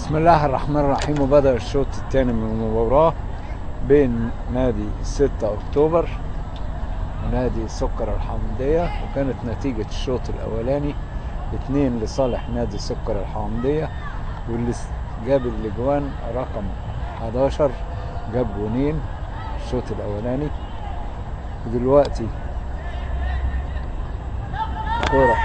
بسم الله الرحمن الرحيم وبدأ الشوط الثاني من المباراة بين نادي 6 أكتوبر ونادي سكر الحمدية وكانت نتيجة الشوط الأولاني اتنين لصالح نادي سكر الحمدية واللي جاب الأجوان رقم 11 جاب جونين الشوط الأولاني ودلوقتي كورة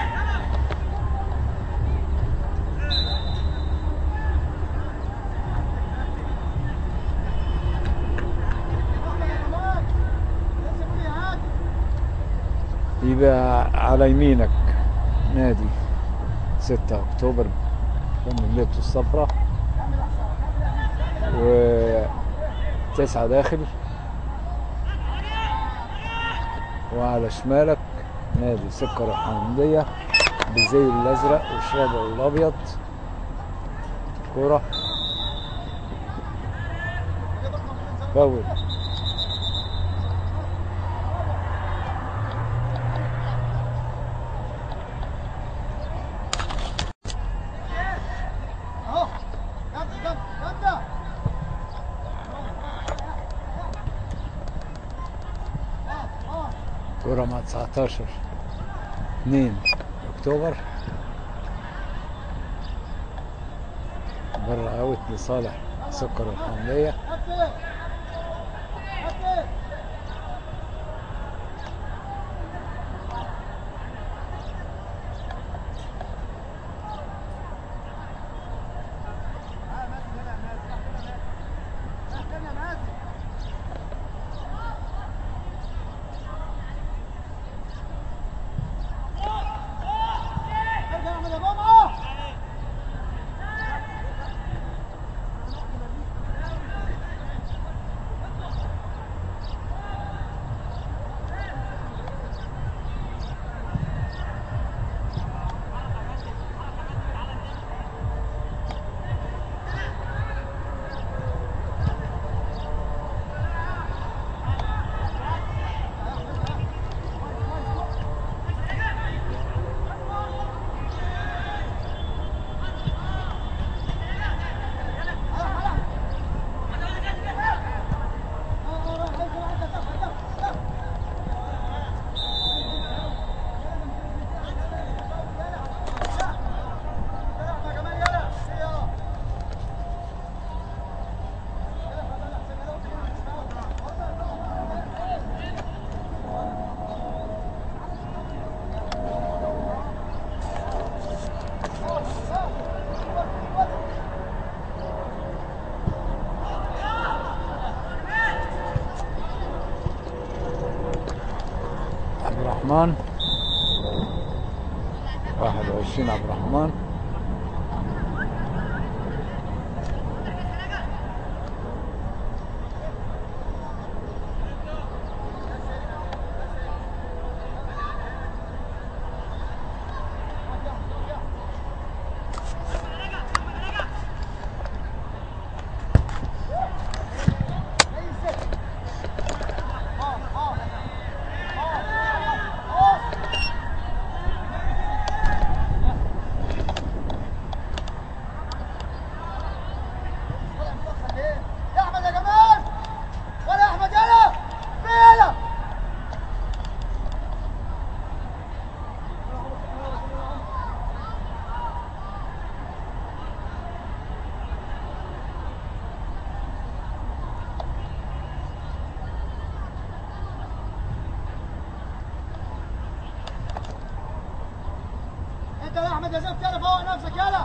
يبقى على يمينك نادي 6 اكتوبر من ليبتو الصفراء وتسعة داخل وعلى شمالك نادي سكر الحمدية بزي الازرق والشراب الابيض كرة فاول اهو جد جد جد كرة مع 19 2 اكتوبر بره اوت لصالح سكر الحمدية جد جد ارجع احمد يا جمعه عبد الرحمن 21 عبد الرحمن يا احمد يا جمال ولا يا احمد يلا في يلا انت يا احمد يا زلمه يلا فوق نفسك يلا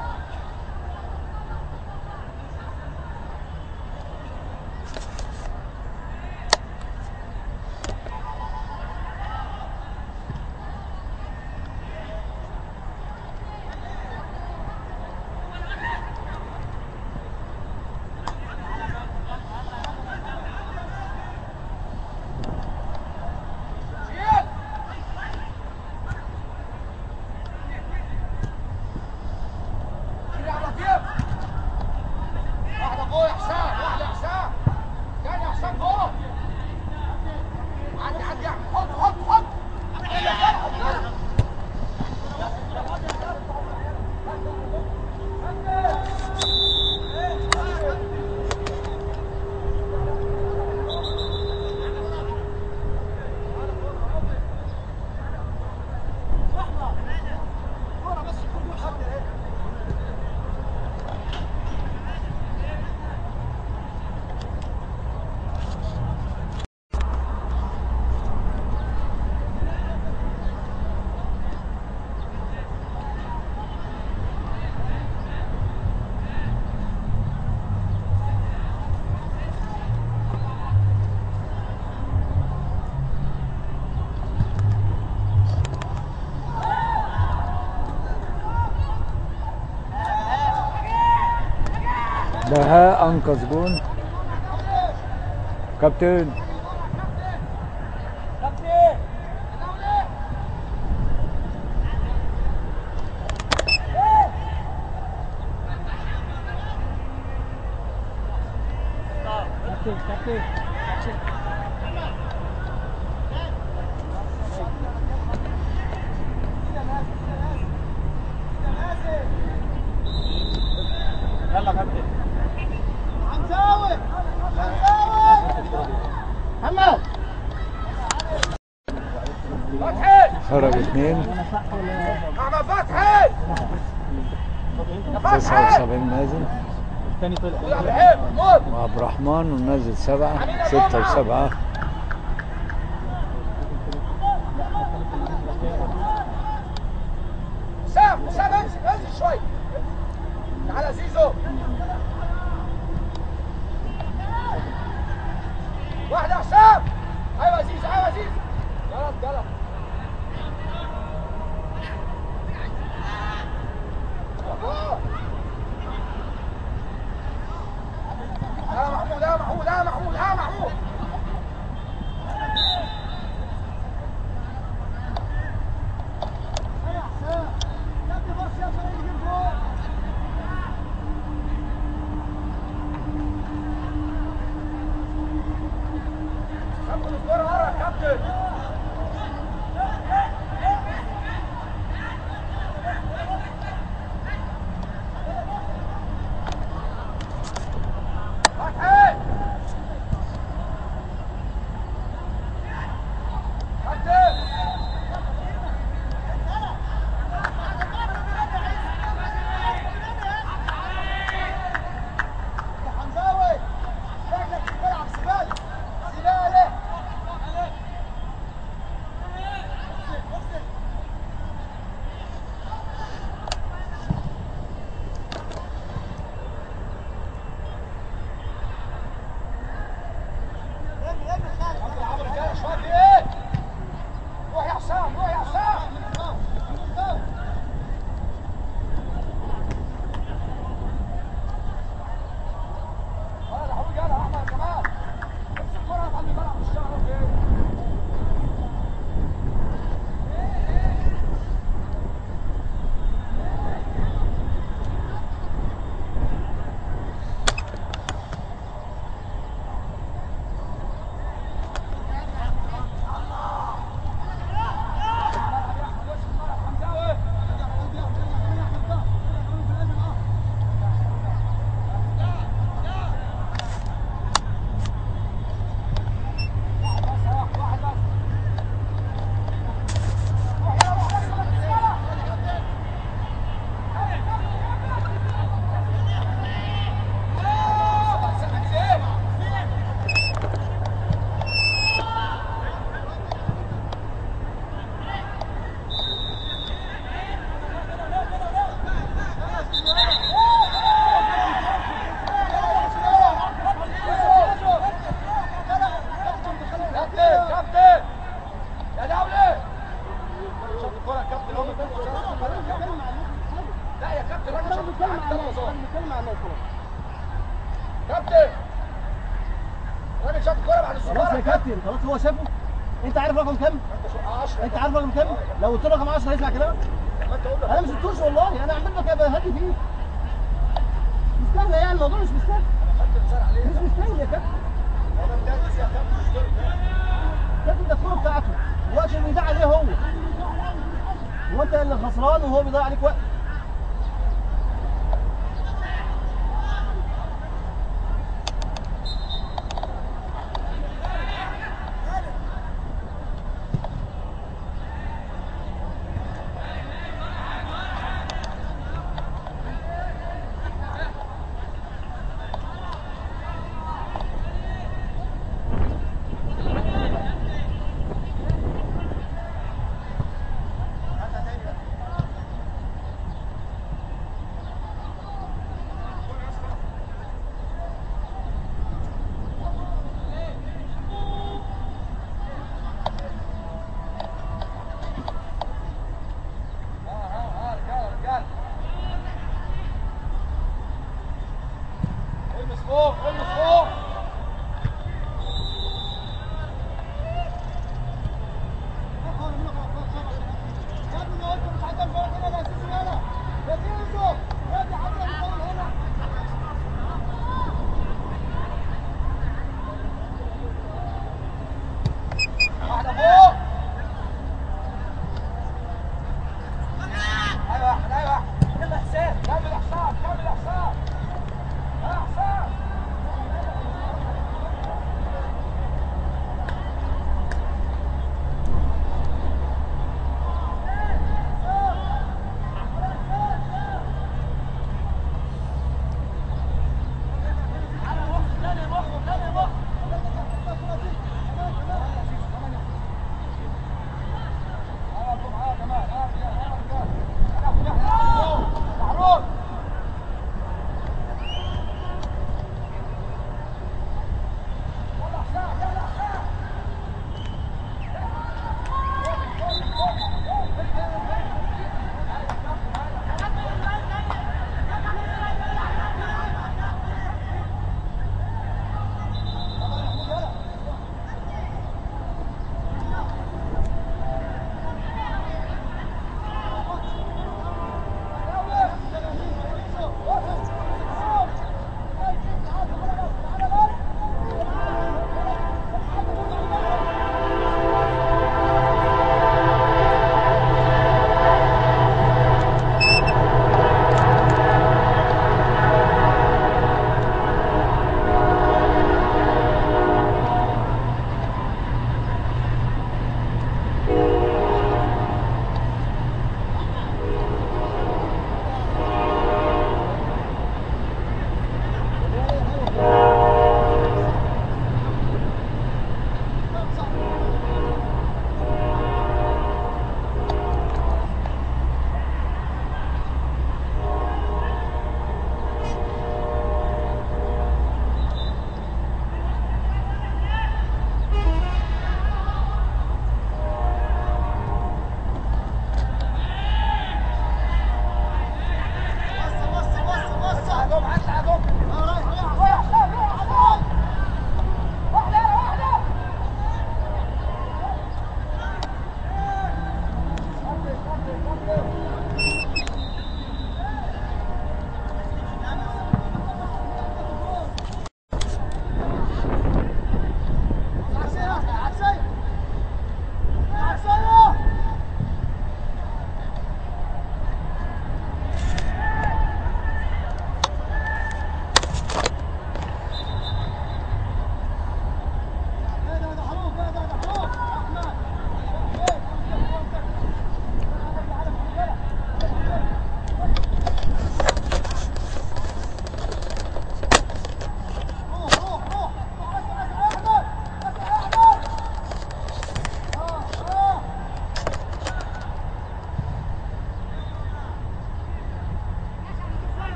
واحدة فوق يا حسام واحدة يا حسام تاني يا حسام فوق عدي عدي اعمل حط حط حط بهاء انقذ جون كابتن يلا كابتن حمزاوي حمزاوي محمد خرج اثنين احمد فتحي 79 نازل الثاني طلع يا بحب موت وعبد الرحمن ونازل سبعة ستة وسبعة سام سام انزل انزل شوي تعالى يا زيزو واحد يا حسام ايوه يا زيزو ايوه يا زيزو جلط جلط يا محمود يا محمود يا محمود يا محمود كابتن الكرة ورا يا كابتن فتحي كابتن يا حمزاوي شكلك بتلعب زبالة زبالة العبوا رجاله شويه في ايه؟ روح يا حسام روح يا حسام ولد يا حبيبي يلا احمد كمان امسك الكره هتعدي الملعب مش هتعرف ايه كابتن كابتن يا دولة شوط الكرة يا كابتن هم لا يا كابتن راجل شوط الكرة عندي ثلاث مصاب كابتن راجل شوط الكرة بعد الصفارة خلاص يا كابتن خلاص هو شافه انت عارف رقم كام؟ انت عارف رقم كام؟ لو قلت له رقم 10 هيسمع كلامك؟ انا مش قلتوش والله انا عمال لك ابقى هادي فيه مستاهله يعني الموضوع مش مستاهل مش مستاهل يا كابتن كابتن ده الكوره بتاعته الوقت اللي بيضيع عليه هو هو انت اللي خسران وهو بيضيع عليك وقت فوق المس فوق يا ابني لو انت مش عاجبك بقى كده انا هسيبه هنا يا زيزو يا ابني حتى المصور هنا واحدة فوق ايوه يا احمد ايوه يا احمد يلا حسام كمل يا حسام كمل يا حسام ها حسام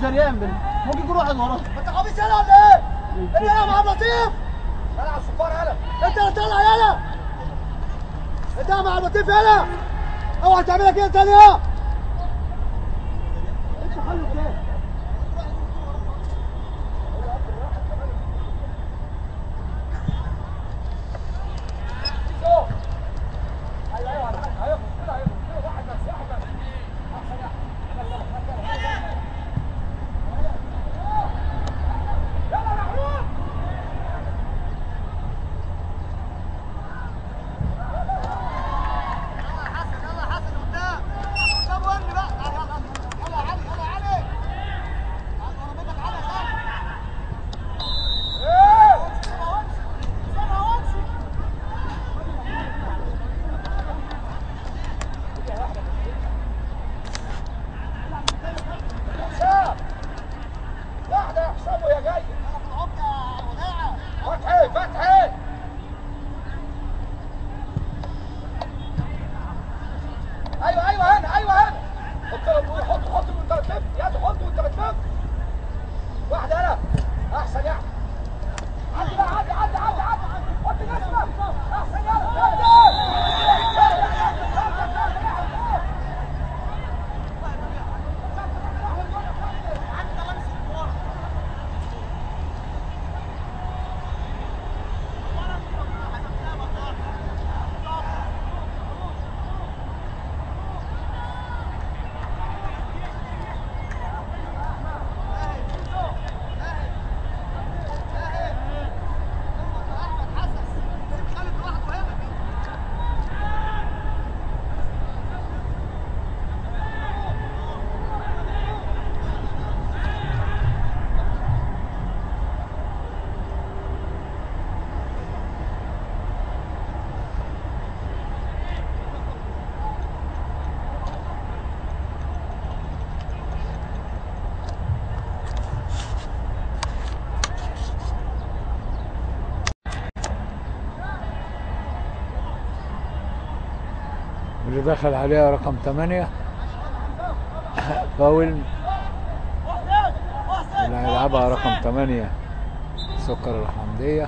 جريان بال- ممكن يكون واحد وراه انت خميس يلا ولا ايه؟ انت يلا مع عبد اللطيف يلا على الصفار يلا انت اللي طلع يلا انت مع عبد اللطيف يلا اوعى تعملها كده تاني يا انت حلو كده واحدة يا حسام وهي جاية فتحي فتحي ايوه ايوه هنا ايوه هنا حط له حط حط وانت بتلف يا أخي حط وانت بتلف واحدة هنا احسن يا احمد عدي بقى عدي عدي عدي عدي حط جسمك احسن يلا اللي دخل عليها رقم 8 فاول اللي هيلعبها رقم 8 سكر الحمدية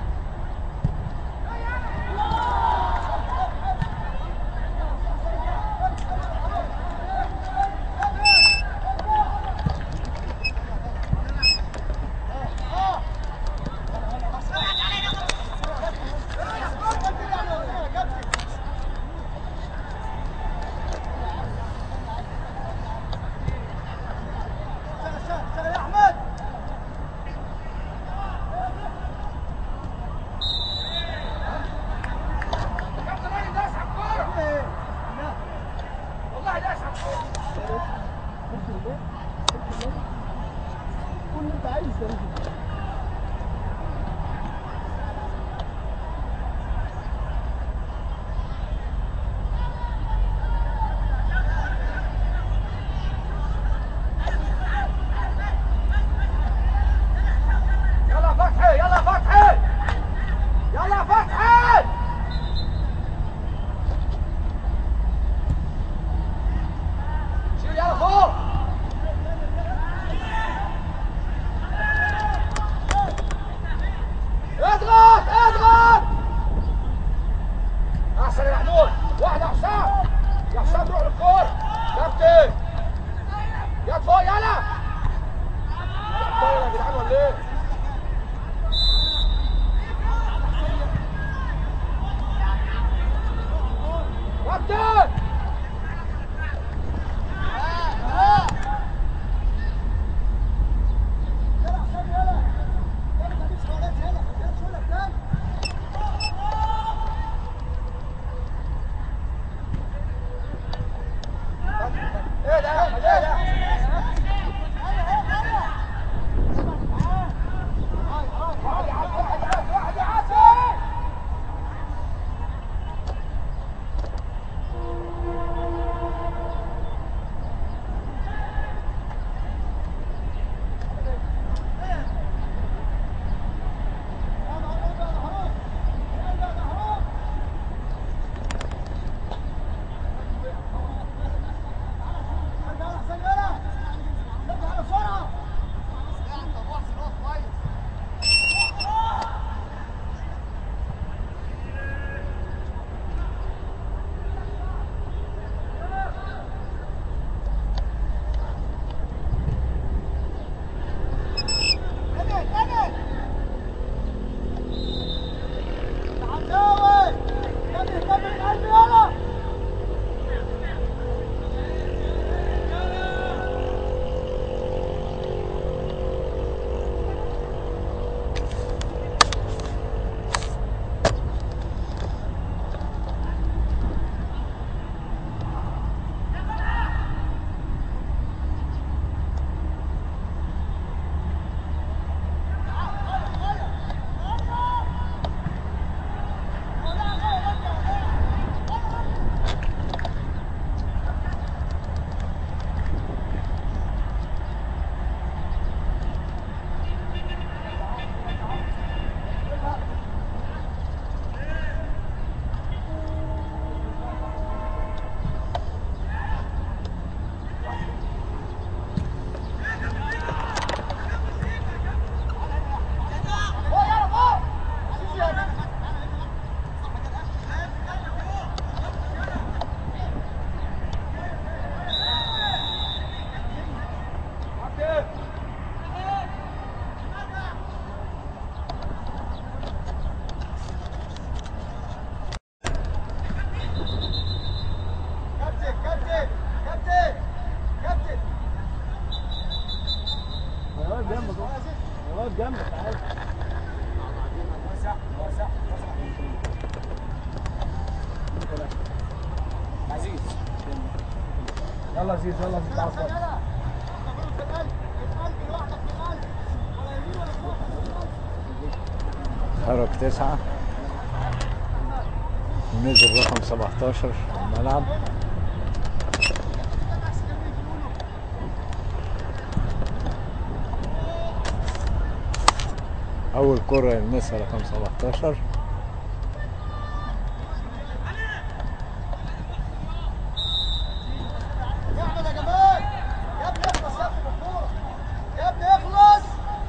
يلا زيزو يلا زيزو تعال صوت. خرج تسعة ونزل رقم 17 في الملعب أول كرة يلمسها رقم 17 يا احمد يا جمال يا ابني اخلص يا ابني بالكوره يا ابني اخلص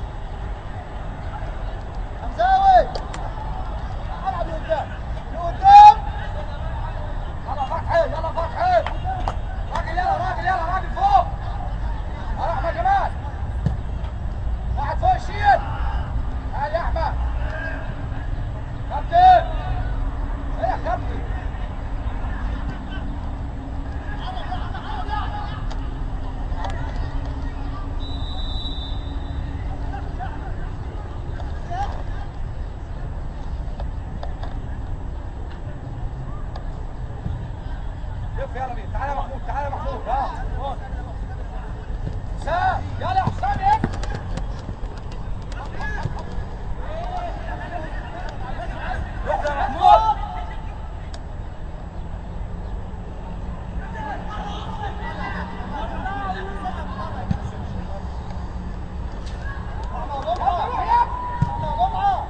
حمزاوي العب لقدام لقدام يلا فتحي يلا فتحي راجل يلا راجل يلا راجل فوق يا احمد جمال واحد فوق الشيل تعال يا احمد كابتن ايه يا كابتن لف يلا بينا تعالى يا محمود تعالى يا محمود ها حسام يلا يا حسام ايه لف يا محمود احمد جمعه احمد جمعه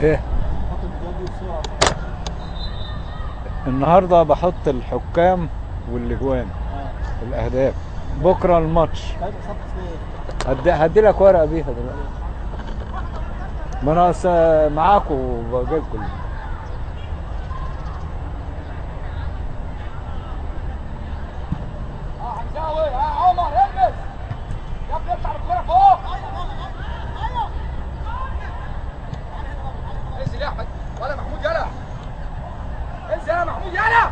ايه حط الفيديوهات دي بسرعه النهارده بحط الحكام والاجوان اه الاهداف بكره الماتش طيب صفحه اسمها ايه؟ هدي, هدي لك ورقه بيها دلوقتي ما انا أصل معاكم وبجي لكم اه حمزاوي ها عمر البس يا ابني اطلع بالكرة فوق انزل يا احمد ولا محمود يلا انزل يا محمود يلا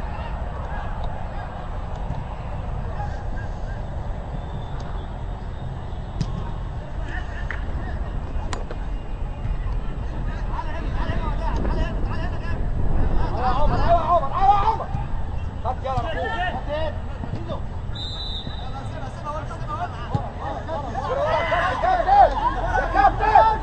ايوه يا عمر ايوه يا عمر ايوه يا عمر خد يلا محمود يا كابتن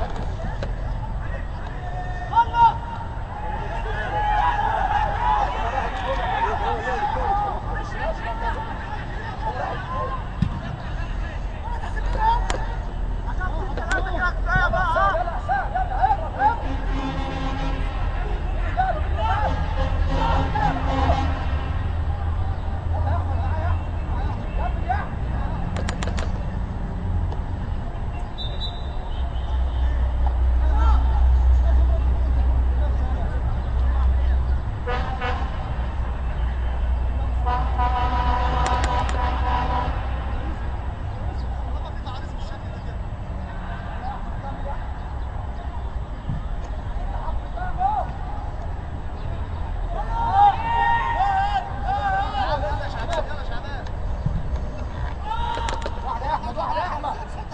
واحد يا احمد واحد يا احمد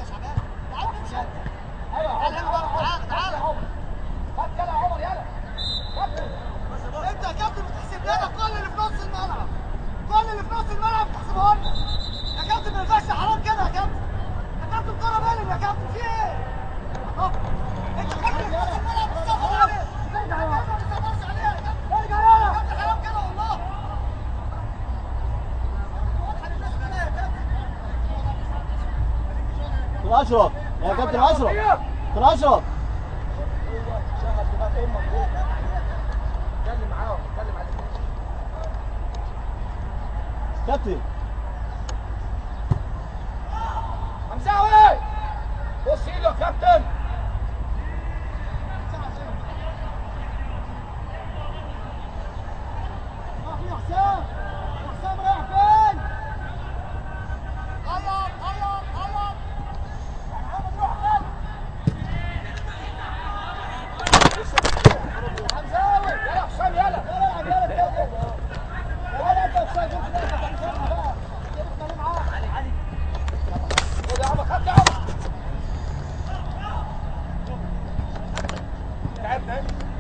ايوه يا عمر تعال يا عمر خد يلا يا عمر يلا كابتن انت يا كابتن بتحسب لنا كل اللي في نص الملعب كل اللي في نص الملعب بتحسبه لنا يا كابتن ما ينفعش حرام كده يا كابتن يا كابتن كرة بالي يا كابتن في ايه؟ أهو. انت كابتن في نص الملعب بتصفر عليه ارجع يا ما بتصفرش عليه يا كابتن ارجع يا كابتن حرام كده والله واضحة للناس كده يا كابتن كابتن اشرف يا كابتن اشرف كابتن اشرف اتكلم معاهم اتكلم عليهم كابتن حمزاوي بص ايده يا كابتن اه في حسام حسام رايح فين؟ غير غير غير محمد روح فين؟ حمزاوي يلا حسام يلا يلا العب يلا كده ولا انت مش شايف انت بتتكلم بقى بتتكلم معاه خد يا عمر خد يا عمر تعبنا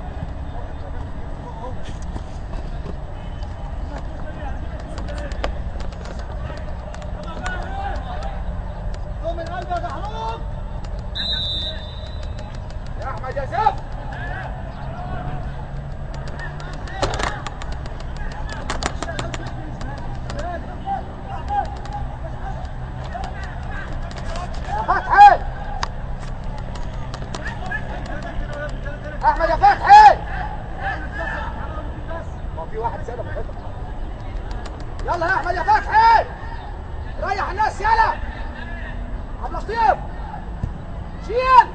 قوم من قلبك يا محمود يا احمد يا زف يا فتحي احمد يا فتحي ما في واحد زاد ابو حيطه يلا يا احمد يا فتحي ريح الناس يلا عبد اللطيف شيل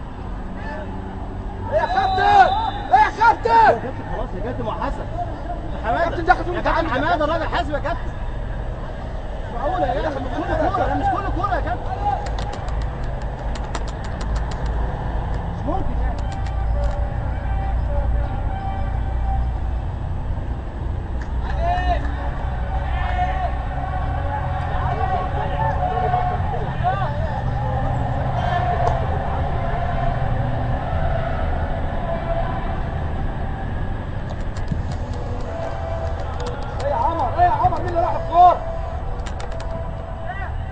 ايه يا كابتن ايه يا يا كابتن كابتن خلاص يا كابتن مع حسن حماده كابتن داخل في يا كابتن المتعامل يا حماده الراجل حاسب يا كابتن مش معقوله يا كابتن مش كل كوره انا مش كل كوره يا كابتن مش ممكن يعني ايه يا عمر ايه يا عمر مين اللي راح الكوره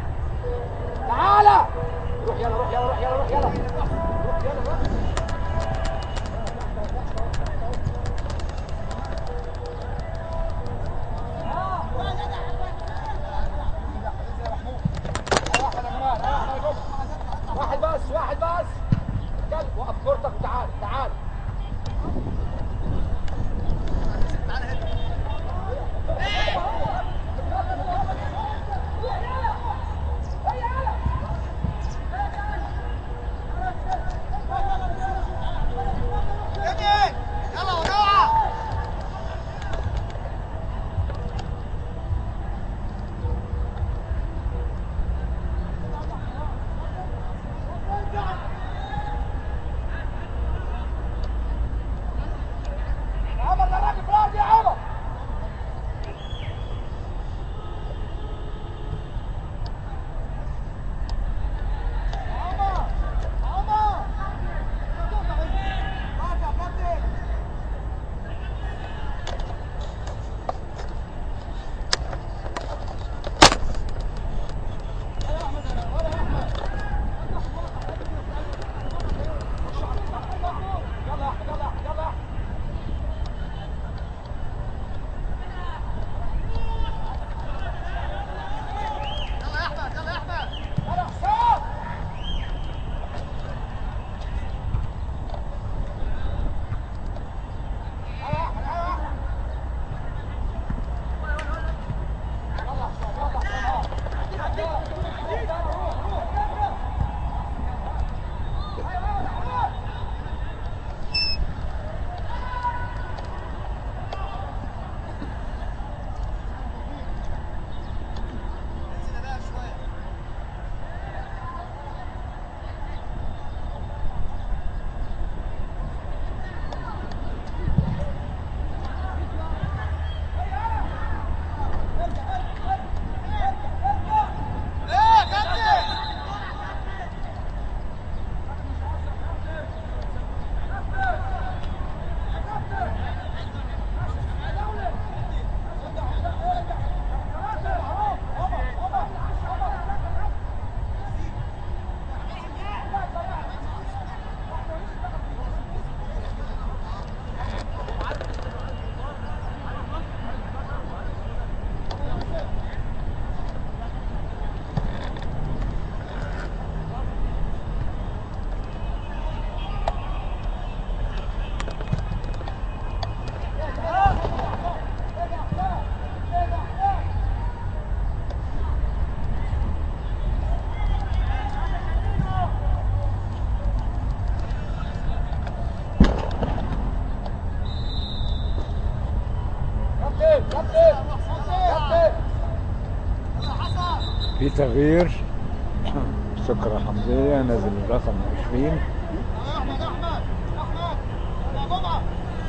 تغيير سكر حمدية نازل الرقم 20 يا احمد احمد احمد يا جمعه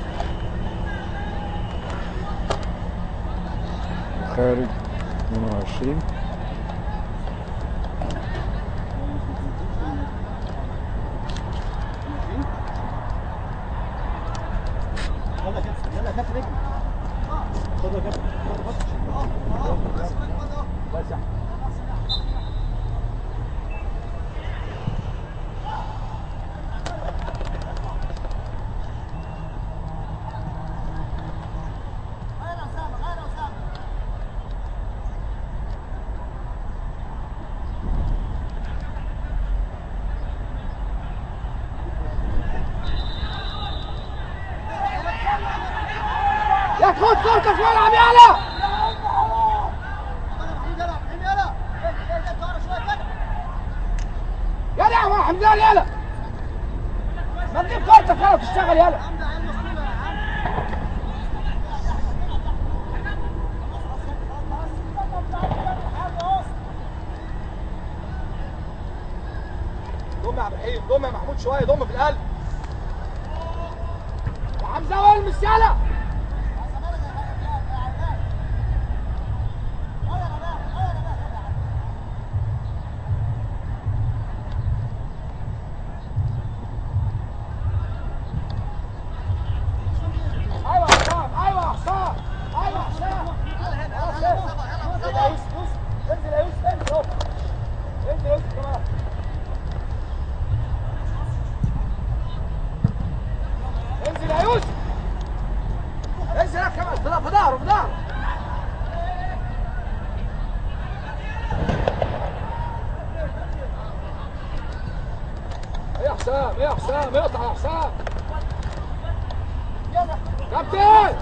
خارج 22 يلا يا كابتن يلا يا كابتن اجري خد يا كابتن خد خد بس يا أحمد. غير يا اسامه غير يا اسامه يا تخد صورتك في ملعب يلا يلا يلا يلا يلا ورا شويه كده يلا يا عمر حمدان يلا ما تجيب كورتك يلا تشتغل يلا عم عين مسؤوله يا عم ضم يا عبد الحليم ضم يا محمود شويه ضم في القلب يا حمزه والمس يلا ايوه يا حسام ايوه يا حسام ايوه يا حسام انزل يا يوسف يوسف انزل يا يوسف انزل اهو انزل يا يوسف كمان انزل يا يوسف انزل يا كمان في ظهره في ظهره ايه يا حسام ايه يا حسام اقطع يا حسام كابتن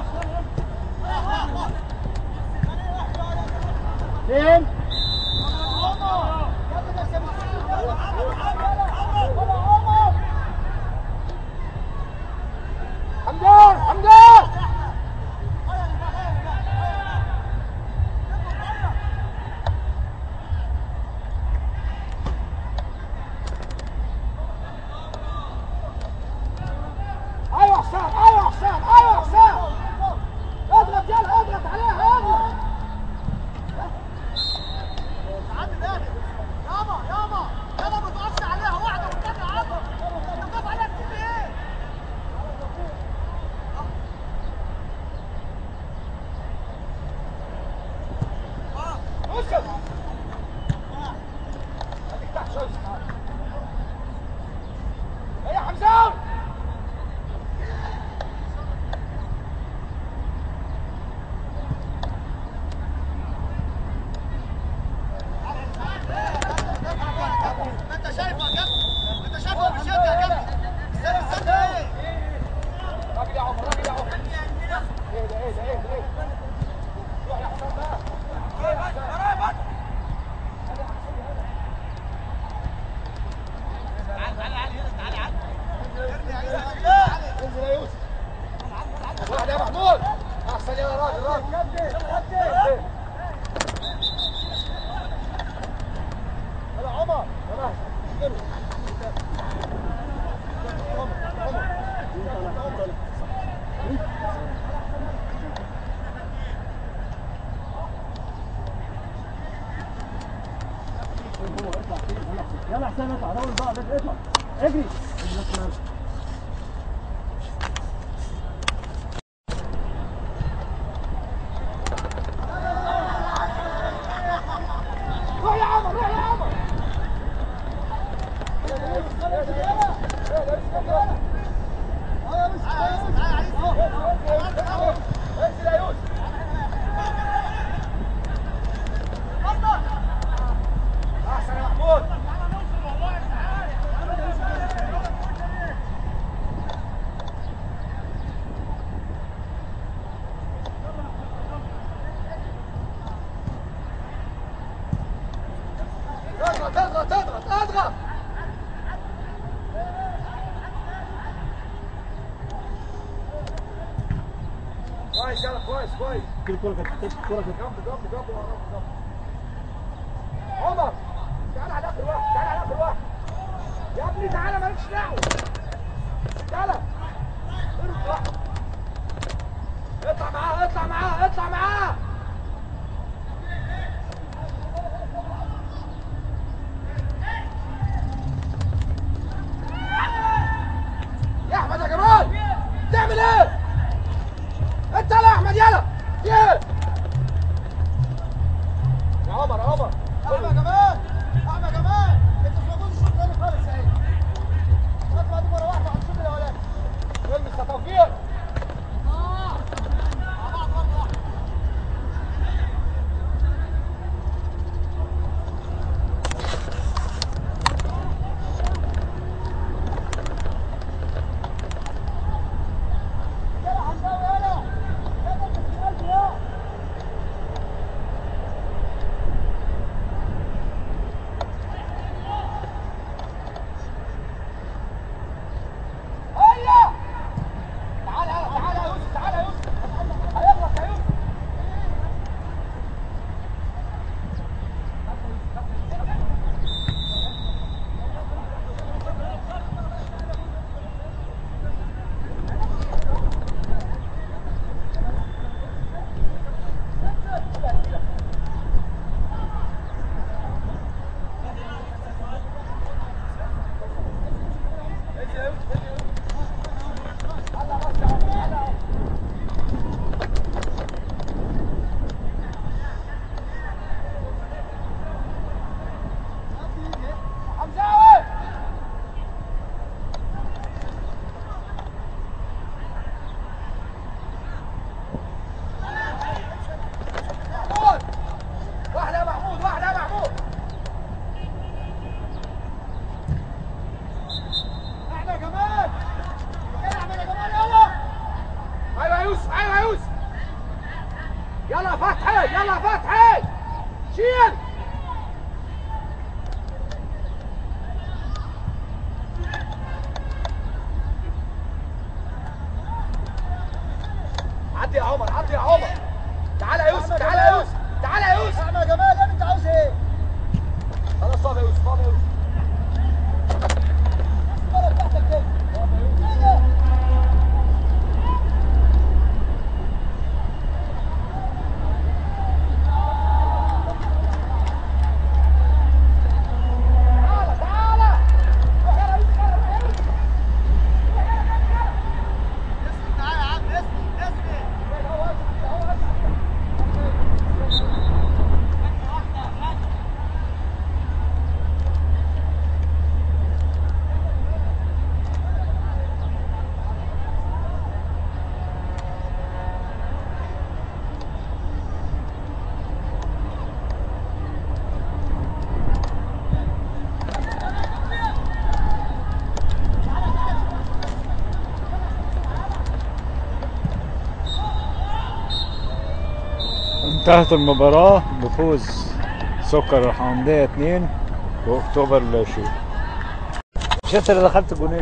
فين حمدان حمدان ايوه حسام ايوه حسام ايوه حسام اضغط يلا اضغط عليها اضغط عم داخل يابا يابا يابا ما تقفش عليها واحده والتانيه عضله انت بتقف عليها كتير ايه؟ اسكت خليك تحت شويه ايه يا حمزاوي انت شايفه يا كابتن انت شايفه بشده يا كابتن استنى استنى ايه؟ راجل يا عمر راجل يا عمر ايه ده ايه ده ايه ده ايه روح يا حسام بقى انزل يا يوسف واحد يا محمود احسن يا راجل راجل يلا عمر يلا يلا حسام اطلع دور بقى بس اطلع اجري روح يا عمر روح يا عمر انزل يا يوسف احسن يا محمود اضغط اضغط اضغط اضغط كويس يلا كويس كويس كل كوره كانت كوره كانت جنب جنب جنب ورا، جنب جنب كابتن يا عمر تعالى يا يوسف تعالى يا يوسف تعالى يا يوسف احمد يا جمال انت عاوز ايه؟ خلاص طب يا يوسف طب يا يوسف الكرة بتاعتك دي تعالى تعالى روح يلا يوسف يلا روح يا يوسف تعالى يا عم اسمي اسمي انتهت المباراة بفوز سكر الحمدية 2 واكتوبر لا شيء مش انت اللي دخلت جونين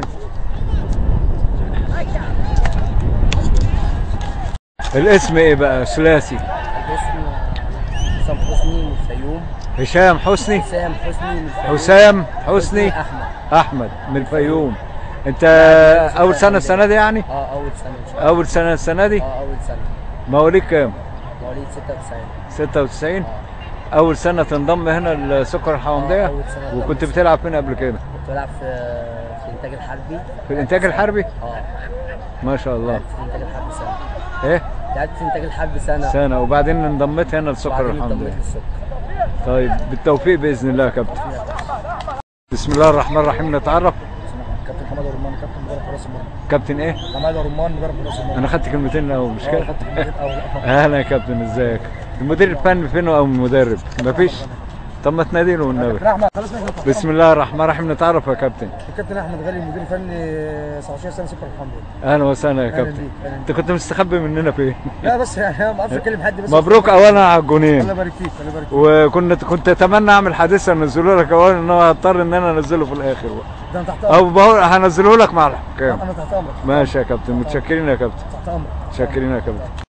الاسم ايه بقى ثلاثي اسم حسام حسني من الفيوم هشام حسني حسام حسني من الفيوم حسام حسني احمد احمد من الفيوم انت اول سنة السنة دي يعني اه اول سنه ان شاء الله اول سنة السنة دي اه اول سنه مواليد كام مواليد 96 96 اول سنة تنضم هنا لسكر الحوندية آه، أول سنة وكنت انضم. بتلعب فين قبل كده كنت بلعب في في الانتاج الحربي في الانتاج الحربي اه ما شاء الله لعبت في الانتاج الحربي سنه ايه لعبت في الانتاج الحربي سنه سنة وبعدين انضميت هنا لسكر وبعدين الحمد انضميت لله للسكر طيب بالتوفيق باذن الله يا كابتن بسم الله الرحمن الرحيم نتعرف كابتن حماده رمان كابتن مدرب حراس المرمى كابتن ايه حماده رمان مدرب حراس المرمى انا خدت كلمتين اول مش كده خدت كلمتين أول. اهلا يا كابتن ازيك المدير الفني فين او المدرب مفيش طب ما تنادي له والنبي كابتن احمد خلاص ماشي بسم الله الرحمن الرحيم نتعرف يا كابتن الكابتن احمد غالي المدير الفني 17 سنه سكر الحمد لله اهلا وسهلا يا أهلا كابتن بيك، أهلا انت كنت مستخبي مننا فين لا بس يعني انا ما بعرفش اتكلم حد بس مبروك اولا على الله الجونين يبارك فيك الله يبارك فيك وكنت كنت اتمنى اعمل حادثه انزله لك اولا ان هو هضطر ان انا انزله في الاخر بقى. ده انا تحت او امرك بقول هنزله لك مع الحكام انا تحت امرك ماشي يا كابتن متشكرين يا كابتن تحت امرك متشكرين يا كابتن